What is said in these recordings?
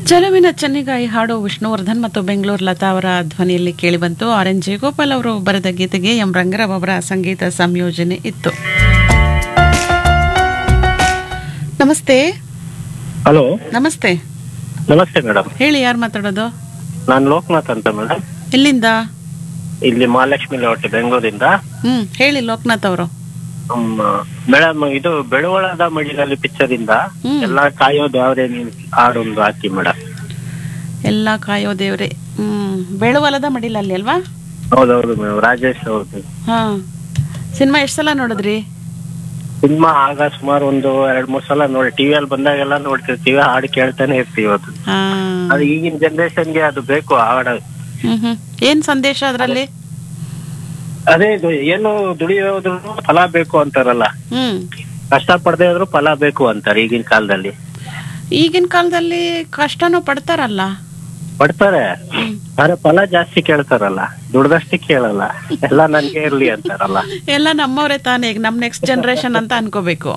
ಚೆಲುವಿನ ಚೆನ್ನಿಗಾಯಿ ಹಾಡು ವಿಷ್ಣುವರ್ಧನ್ ಮತ್ತು ಬೆಂಗಳೂರು ಲತಾ ಅವರ ಧ್ವನಿಯಲ್ಲಿ ಕೇಳಿಬಂತು ಆರ್ ಎನ್ ಜಯಗೋಪಾಲ್ ಅವರು ಬರೆದ ಗೀತೆಗೆ ಎಂ ರಂಗರಾವ್ ಅವರ ಸಂಗೀತ ಸಂಯೋಜನೆ ಇತ್ತು ನಮಸ್ತೆ ಹಲೋ ನಮಸ್ತೆ ನಮಸ್ತೆ ಮೇಡಮ್ ಹೇಳಿ ಯಾರು ಮಾತಾಡೋದು ನಾನು ಲೋಕನಾಥ್ ಅಂತ ಮೇಡಮ್ ಎಲ್ಲಿಂದ ಇಲ್ಲಿ ಮಹಾಲಕ್ಷ್ಮಿ ಲೇಔಟ್ ಬೆಂಗಳೂರಿಂದ ಹ್ಮ್ ಹೇಳಿ ಲೋಕನಾಥ್ ಅವರು ಮೇಡಮ್ ಇದು ಬೆಳವಳದ ಮಡಿಲಲ್ಲಿ ಪಿಕ್ಚರ್ ಇಂದ ಹ್ಮ್. ಎಲ್ಲ ಕಾಯೋದು ಯಾವ್ದೇ ನೀವು ಹಾಡೊಂದು ಹಾಕಿ ಮೇಡಮ್ ಎಲ್ಲ ಕಾಯೋ ದೇವ್ರೆ ಹ್ಮ್ ಬೆಳುವಲದ ಮಡಿಲಲ್ಲಿ ಅಲ್ವಾ ಹೌದೌದು ಮೇಡಮ್ ರಾಜೇಶ್ ಅವ್ರದ್ದು ಹಾ ಸಿನಿಮಾ ಎಷ್ಟು ಸಲ ನೋಡಿದ್ರಿ ಸಿನಿಮಾ ಆಗ ಸುಮಾರು ಒಂದು ಎರಡ್ ಮೂರ್ ಸಲ ನೋಡಿ ಟಿವಿಯಲ್ಲಿ ಬಂದಾಗೆಲ್ಲ ನೋಡ್ತಿರ್ತೀವಿ ಹಾಡು ಕೇಳ್ತಾನೆ ಇರ್ತೀವಿ ಅದು ಹಾ ಅದು ಈಗಿನ ಜನರೇಷನ್ಗೆ ಅದು ಬೇಕು ಹಾಡು ಹ್ಮ್ ಹ್ಮ್ ಏನ್ ಸಂದೇಶ ಅದರಲ್ಲಿ ಅದೇ ಇದು ಏನು ದುಡಿಯೋದ್ರು ಫಲ ಬೇಕು ಅಂತಾರಲ್ಲ ಹ್ಮ್ ಕಷ್ಟ ಪಡದೇ ಇದ್ರು ಫಲ ಬೇಕು ಅಂತಾರೆ ಈಗಿನ ಕಾಲದಲ್ಲಿ ಈಗಿನ ಕಾಲದಲ್ಲಿ ಕಷ್ಟನೂ ಪಡ್ತಾರಲ್ಲ ಪಡ್ತಾರೆ ಹ್ಮ್. ಆದ್ರೆ ಫಲ ಜಾಸ್ತಿ ಕೇಳ್ತಾರಲ್ಲ ದುಡ್ದಷ್ಟೇ ಕೇಳಲ್ಲ ಎಲ್ಲ ನನ್ಗೆ ಇರ್ಲಿ ಅಂತಾರಲ್ಲ ಎಲ್ಲ ನಮ್ಮವರೇ ತಾನೇ ಈಗ ನಮ್ ನೆಕ್ಸ್ಟ್ ಜನರೇಷನ್ ಅಂತ ಅನ್ಕೋಬೇಕು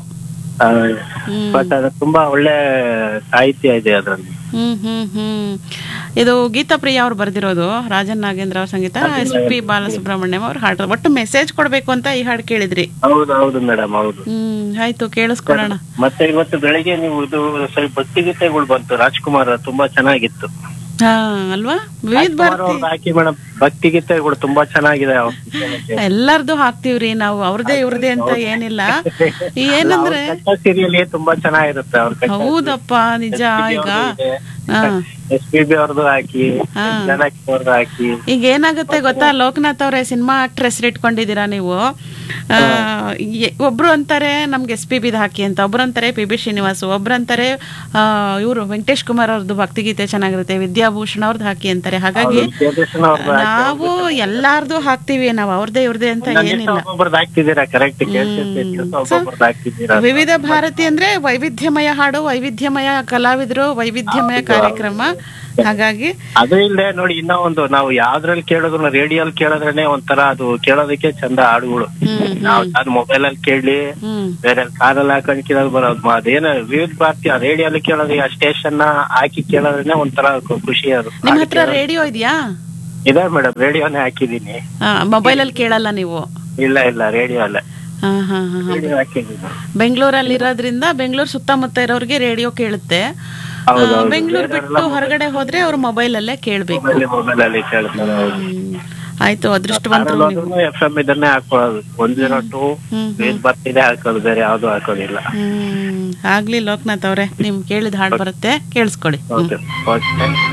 ಹ್ಮ್. ಬಟ್ ಅದು ತುಂಬಾ ಒಳ್ಳೆ ಸಾಹಿತ್ಯ ಇದೆ ಅದ್ರಲ್ಲಿ ಹ್ಮ್ ಹ್ಮ್ ಹ್ಮ್ ಇದು ಗೀತಾ ಪ್ರಿಯ ಅವ್ರು ಬರ್ದಿರೋದು ರಾಜನ್ ನಾಗೇಂದ್ರ ಅವ್ರ ಸಂಗೀತ ಎಸ್ ಪಿ ಬಾಲಸುಬ್ರಹ್ಮಣ್ಯಂ ಅವ್ರು ಹಾಡು ಒಟ್ಟು ಮೆಸೇಜ್ ಕೊಡ್ಬೇಕು ಅಂತ ಈ ಹಾಡು ಕೇಳಿದ್ರಿ ಹೌದು ಹೌದು ಮೇಡಮ್ ಹೌದು ಹ್ಮ್ ಆಯ್ತು ಕೇಳಿಸ್ಕೊಳೋಣ ಮತ್ತೆ ಇವತ್ತು ಬೆಳಿಗ್ಗೆ ನೀವು ಇದು ಸ್ವಲ್ಪ ಭಕ್ತಿಗೀತೆಗಳು ಬಂತು ರಾಜ್ಕುಮಾರ್ ತುಂಬಾ ಚೆನ್ನಾಗಿತ್ತು ಹಾ ಅಲ್ವಾ ವಿವಿಧ ರಾಜ್ಕುಮಾರ್ ಭಾರತಿ ಅವ್ರ್ದು ಹಾಕಿ ಮೇಡಮ್ ಭಕ್ತಿಗೀತೆಗಳು ತುಂಬಾ ಚೆನ್ನಾಗಿದೆ ಅವ್ರ ಎಲ್ಲಾರ್ದು ಹಾಕ್ತಿವ್ರಿ ನಾವು ಅವ್ರದೇ ಇವ್ರದೇ ಅಂತ ಏನಿಲ್ಲ ಏನಂದ್ರೆ ಸೀರಿಯಲ್ ತುಂಬಾ ಚೆನ್ನಾಗಿರುತ್ತೆ ಅವ್ರ ಹೌದಪ್ಪ ನಿಜ ಈಗ ಹಾ ಎಸ್ ಪಿ ಬಿ ಅವ್ರದ್ದು ಹಾಕಿ ಹಾ. ಜನಕಿ ಅವ್ರದ್ದು ಹಾಕಿ ಈಗ ಏನಾಗುತ್ತೆ ಗೊತ್ತಾ ಲೋಕನಾಥ್ ಅವರೇ ಸಿನಿಮಾ ಆಕ್ಟರ್ ಹೆಸರು ಇಟ್ಕೊಂಡಿದ್ದೀರಾ ನೀವು ಆ, ಎ- ಒಬ್ರು ಅಂತಾರೆ ನಮ್ಗೆ ಎಸ್ ಪಿ ಬಿದ್ ಹಾಕಿ ಅಂತ ಒಬ್ರು ಅಂತಾರೆ ಪಿ ಬಿ ಶ್ರೀನಿವಾಸ್ ಒಬ್ರು ಅಂತಾರೆ ಇವರು ವೆಂಕಟೇಶ್ ಕುಮಾರ್ ಅವ್ರದ್ದು ಭಕ್ತಿಗೀತೆ ಚೆನ್ನಾಗಿರುತ್ತೆ ವಿದ್ಯಾಭೂಷಣ್ ಅವ್ರದ್ದು ಹಾಕಿ ಅಂತಾರೆ ಹಾಗಾಗಿ ವಿದ್ಯಾಭೂಷಣ ಅವ್ರದ್ದು ಹಾಕಿ ನಾವು ಎಲ್ಲಾರ್ದು ಹಾಕ್ತಿವಿ ನಾವು ಅವ್ರದೇ ಇವ್ರದೇ ಅಂತ ಏನಿಲ್ಲ ಒಬ್ಬೊಬ್ರದ್ದು ಹಾಕ್ತಿದ್ದೀರಾ ಕರೆಕ್ಟ್ ಕೇಳ್ತಿರ್ತೀವಿ ಒಬ್ಬೊಬ್ರದ್ದು ಹಾಕ್ತಿದ್ದೀರಾ ವಿವಿಧ ಭಾರತಿ ಅಂದ್ರೆ ವೈವಿಧ್ಯಮಯ ಹಾಡು ವೈವಿಧ್ಯಮಯ ಕಲಾವಿದರು ವೈವಿಧ್ಯಮಯ ಕಾರ್ಯಕ್ರಮ ಹಾಗಾಗಿ ಅದು ಇಲ್ಲದೆ ನೋಡಿ ಇನ್ನೂ ಒಂದು ನಾವು ಯಾವ್ದ್ರಲ್ಲಿ ಕೇಳಿದ್ರು ರೇಡಿಯೋಲ್ ಕೇಳಿದ್ರೇನೆ ಒಂಥರ ಅದು ಕೇಳೋದಕ್ಕೆ ಚಂದ ಹಾಡುಗಳು ಹ್ಮ್ ನಾವು ನಾನು ಮೊಬೈಲ್ ಅಲ್ಲಿ ಕೇಳಿ ಹ್ಮ್ ಬೇರೆ ಕಾರಲ್ಲಿ ಹಾಕೊಂಡ್ ಕೇಳೋದು ಬರೋದು ಮ- ಅದೇನು ವಿವಿಧ ಭಾರತಿ ರೇಡಿಯೋಲಿ ಕೇಳೋದು ಆ ಸ್ಟೇಷನ್ ನ ಹಾಕಿ ಕೇಳೋದ್ರೇನೆ ಒಂಥರ ಖು- ಖುಷಿ ಅದು ನಿಮ್ ಹತ್ರ ರೇಡಿಯೋ ಇದೆಯಾ ಇದೆ ಮೇಡಮ್ ರೇಡಿಯೋನೇ ಹಾಕಿದೀನಿ ಮೊಬೈಲ್ ಅಲ್ಲಿ ಕೇಳಲ್ಲ ನೀವು ಇಲ್ಲ ಇಲ್ಲ ರೇಡಿಯೋ ಅಲ್ಲ ಹಾ ಹಾ ಹಾ ಹಾ ರೇಡಿಯೋ ಹಾಕಿದೀನಿ ಬೆಂಗಳೂರಲ್ಲಿ ಇರೋದ್ರಿಂದ ಬೆಂಗಳೂರು ಸುತ್ತಮುತ್ತ ಇರೋರಿಗೆ ರೇಡಿಯೋ ಕೇಳುತ್ತೆ ಹೌದು, ಹೌದು. ಬೆಂಗಳೂರು ಬಿಟ್ಟು ಹೊರಗಡೆ ಹೋದ್ರೆ ಅವ್ರ ಮೊಬೈಲ್ ಅಲ್ಲೇ ಕೇಳ್ಬೇಕು ಮೊಬೈಲ್ ಮೊಬೈಲ್ ಅಲ್ಲಿ ಕೇಳ್ತಾರೆ ಹೌದು ಹ್ಮ್. ಆಯ್ತು ಅದೃಷ್ಟವಂತರು ನೀವು ಎಫ್ ಎಂ ಇದನ್ನೇ ಹಾಕೊಳ್ಳೋದು ಒನ್ ಜೀರೋ ಟೂ ಹ್ಮ್ ವಿವಿಧ ಭಾರತಿದೆ ಹಾಕೋದು ಬೇರೆ ಯಾವ್ದು ಹಾಕೋದಿಲ್ಲ ಹ್ಮ್ ಆಗ್ಲಿ ಲೋಕನಾಥ್ ಅವ್ರೆ ನಿಮ್ ಕೇಳಿದ ಹಾಡು ಬರುತ್ತೆ ಕೇಳಿಸ್ಕೊಳ್ಳಿ ಹ್ಮ್ ಓಕೆ ಓಕೆ